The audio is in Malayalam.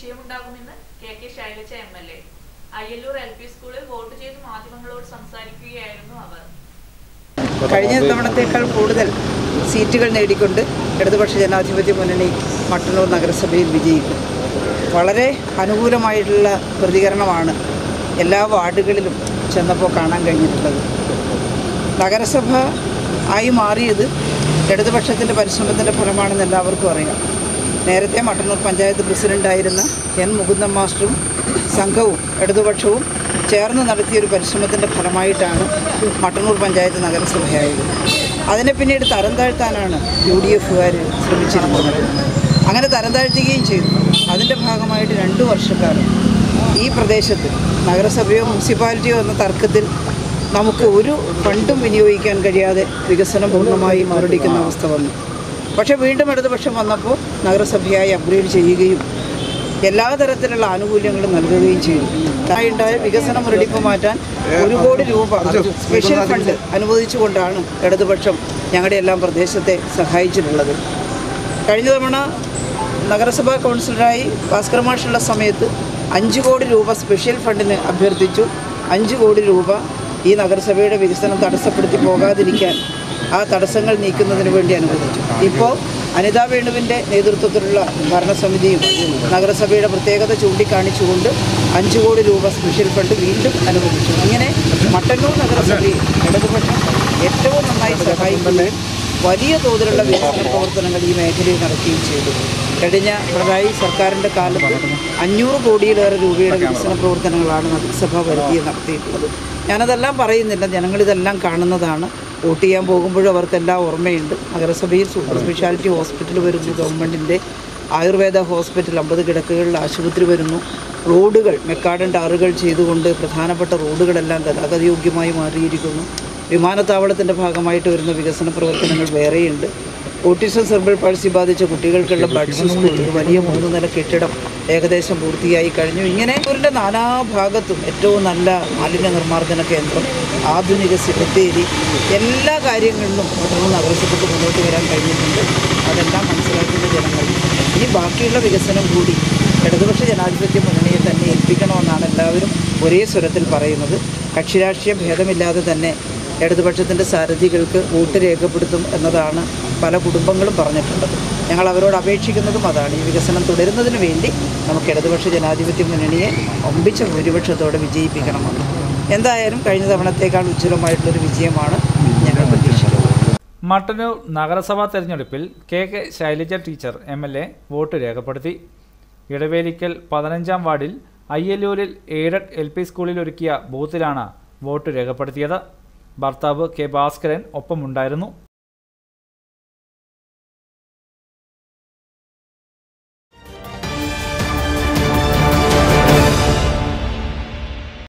വിജയമുണ്ടാകുമെന്ന് K K Shailaja M L A Ayyallur L P സ്കൂളിൽ വോട്ട് ചെയ്ത് മാധ്യമങ്ങളോട് സംസാരിക്കുകയായിരുന്നു അവർ കഴിഞ്ഞ തവണത്തേക്കാൾ കൂടുതൽ സീറ്റുകൾ നേടിക്കൊണ്ട് ഇടതുപക്ഷ ജനാധിപത്യ മുന്നണി മട്ടന്നൂർ നഗരസഭയിൽ വിജയിക്കും വളരെ അനുകൂലമായിട്ടുള്ള പ്രതികരണമാണ് എല്ലാ വാർഡുകളിലും ചെന്നപ്പോൾ കാണാൻ കഴിഞ്ഞിട്ടുള്ളത് നഗരസഭ ആയി മാറിയത് ഇടതുപക്ഷത്തിൻ്റെ പരിശ്രമത്തിൻ്റെ ഫലമാണെന്ന് എല്ലാവർക്കും അറിയാം നേരത്തെ മട്ടന്നൂർ പഞ്ചായത്ത് പ്രസിഡൻ്റായിരുന്ന എൻ മുകുന്ദൻ മാസ്റ്ററും സംഘവും ഇടതുപക്ഷവും ചേർന്ന് നടത്തിയൊരു പരിശ്രമത്തിൻ്റെ ഫലമായിട്ടാണ് മട്ടന്നൂർ പഞ്ചായത്ത് നഗരസഭയായത് അതിനെ പിന്നീട് തരം താഴ്ത്താനാണ് യു ഡി എഫുകാർ ശ്രമിച്ചിരുന്നത് അങ്ങനെ തരം താഴ്ത്തുകയും ചെയ്തു അതിൻ്റെ ഭാഗമായിട്ട് രണ്ട് വർഷക്കാലം ഈ പ്രദേശത്ത് നഗരസഭയോ മുനിസിപ്പാലിറ്റിയോ എന്ന തർക്കത്തിൽ നമുക്ക് ഒരു ഫണ്ടും വിനിയോഗിക്കാൻ കഴിയാതെ വികസനം പൂർണ്ണമായി മുരടിക്കുന്ന അവസ്ഥ വന്നു പക്ഷേ വീണ്ടും ഇടതുപക്ഷം വന്നപ്പോൾ നഗരസഭയായി അപ്ഗ്രേഡ് ചെയ്യുകയും എല്ലാ തരത്തിലുള്ള ആനുകൂല്യങ്ങളും നൽകുകയും ചെയ്തു ഉണ്ടായ വികസന മുരടിപ്പ് മാറ്റാൻ ഒരു കോടി രൂപ സ്പെഷ്യൽ ഫണ്ട് അനുവദിച്ചുകൊണ്ടാണ് ഇടതുപക്ഷം ഞങ്ങളുടെ എല്ലാം പ്രദേശത്തെ സഹായിച്ചിട്ടുള്ളത് കഴിഞ്ഞ തവണ നഗരസഭാ കൗൺസിലറായി ഭാസ്കർ മാഷുള്ള സമയത്ത് അഞ്ച് കോടി രൂപ സ്പെഷ്യൽ ഫണ്ടിന് അഭ്യർത്ഥിച്ചു അഞ്ച് കോടി രൂപ ഈ നഗരസഭയുടെ വികസനം തടസ്സപ്പെടുത്തി പോകാതിരിക്കാൻ ആ തടസ്സങ്ങൾ നീക്കുന്നതിന് വേണ്ടി അനുവദിച്ചു ഇപ്പോൾ അനിതാ വേണുവിൻ്റെ നേതൃത്വത്തിലുള്ള ഭരണസമിതിയും നഗരസഭയുടെ പ്രത്യേകത ചൂണ്ടിക്കാണിച്ചുകൊണ്ട് അഞ്ച് കോടി രൂപ സ്പെഷ്യൽ ഫണ്ട് വീണ്ടും അനുവദിച്ചു അങ്ങനെ മട്ടന്നൂർ നഗരസഭയിൽ ഇടതുപക്ഷം ഏറ്റവും നന്നായി സഹായിക്കുകയും വലിയ തോതിലുള്ള വികസന പ്രവർത്തനങ്ങൾ ഈ മേഖലയിൽ നടക്കുകയും ചെയ്തു കഴിഞ്ഞ പിണറായി സർക്കാരിൻ്റെ കാലത്ത് അഞ്ഞൂറ് കോടിയിലേറെ രൂപയുടെ വികസന പ്രവർത്തനങ്ങളാണ് നഗരസഭ വരുത്തി നടത്തിയിട്ടുള്ളത് ഞാനതെല്ലാം പറയുന്നില്ല ജനങ്ങളിതെല്ലാം കാണുന്നതാണ് വോട്ട് ചെയ്യാൻ പോകുമ്പോഴും അവർക്കെല്ലാം ഓർമ്മയുണ്ട് നഗരസഭയിൽ സൂപ്പർ സ്പെഷ്യാലിറ്റി ഹോസ്പിറ്റൽ വരുന്നു ഗവൺമെൻറ്റിൻ്റെ ആയുർവേദ ഹോസ്പിറ്റൽ അമ്പത് കിടക്കുകളിൽ ആശുപത്രി വരുന്നു റോഡുകൾ മെക്കാടൻ ടാറുകൾ ചെയ്തുകൊണ്ട് പ്രധാനപ്പെട്ട റോഡുകളെല്ലാം ഗതാഗതയോഗ്യമായി മാറിയിരിക്കുന്നു വിമാനത്താവളത്തിൻ്റെ ഭാഗമായിട്ട് വരുന്ന വികസന പ്രവർത്തനങ്ങൾ വേറെയുണ്ട് ഓട്ടിസം സെർബൽ പാൾസി ബാധിച്ച കുട്ടികൾക്കുള്ള ബഡ്സ് സ്കൂൾ ഒരു വലിയ മൂന്ന് നില കെട്ടിടം ഏകദേശം പൂർത്തിയായി കഴിഞ്ഞു ഇങ്ങനെ ഊരിൻ്റെ നാനാഭാഗത്തും ഏറ്റവും നല്ല മാലിന്യ നിർമ്മാർജ്ജന കേന്ദ്രം ആധുനിക സിമത്തേരി എല്ലാ കാര്യങ്ങളിലും മറ്റൊന്ന് നഗരസഭയ്ക്ക് മുന്നോട്ട് വരാൻ കഴിഞ്ഞിട്ടുണ്ട് അതെല്ലാം മനസ്സിലാക്കുന്ന ജനങ്ങൾ ഇനി ബാക്കിയുള്ള വികസനം കൂടി ഇടതുപക്ഷ ജനാധിപത്യ മുന്നണിയെ തന്നെ ഏൽപ്പിക്കണമെന്നാണ് എല്ലാവരും ഒരേ സ്വരത്തിൽ പറയുന്നത് കക്ഷിരാഷ്ട്രീയ ഭേദമില്ലാതെ തന്നെ ഇടതുപക്ഷത്തിൻ്റെ സാരഥികൾക്ക് വോട്ട് രേഖപ്പെടുത്തും എന്നതാണ് പല കുടുംബങ്ങളും പറഞ്ഞിട്ടുള്ളത് ഞങ്ങൾ അവരോട് അപേക്ഷിക്കുന്നതും അതാണ് ഈ വികസനം തുടരുന്നതിന് വേണ്ടി നമുക്ക് ഇടതുപക്ഷ ജനാധിപത്യ മുന്നണിയെ ഒമ്പിച്ച ഭൂരിപക്ഷത്തോടെ വിജയിപ്പിക്കണമെന്ന് എന്തായാലും കഴിഞ്ഞ തവണത്തേക്കാൾ ഉജ്ജ്വലമായിട്ടുള്ളൊരു വിജയമാണ് ഞങ്ങൾ പ്രതീക്ഷിക്കുന്നത് മട്ടന്നൂർ നഗരസഭാ തെരഞ്ഞെടുപ്പിൽ K K Shailaja teacher M L A vote രേഖപ്പെടുത്തി ഇടവേലിക്കൽ പതിനഞ്ചാം വാർഡിൽ അയ്യല്ലൂരിൽ എയ്ഡഡ് എൽ പി സ്കൂളിൽ ഒരുക്കിയ ബൂത്തിലാണ് വോട്ട് രേഖപ്പെടുത്തിയത് ഭർത്താവ് കെ ഭാസ്കരൻ ഒപ്പമുണ്ടായിരുന്നു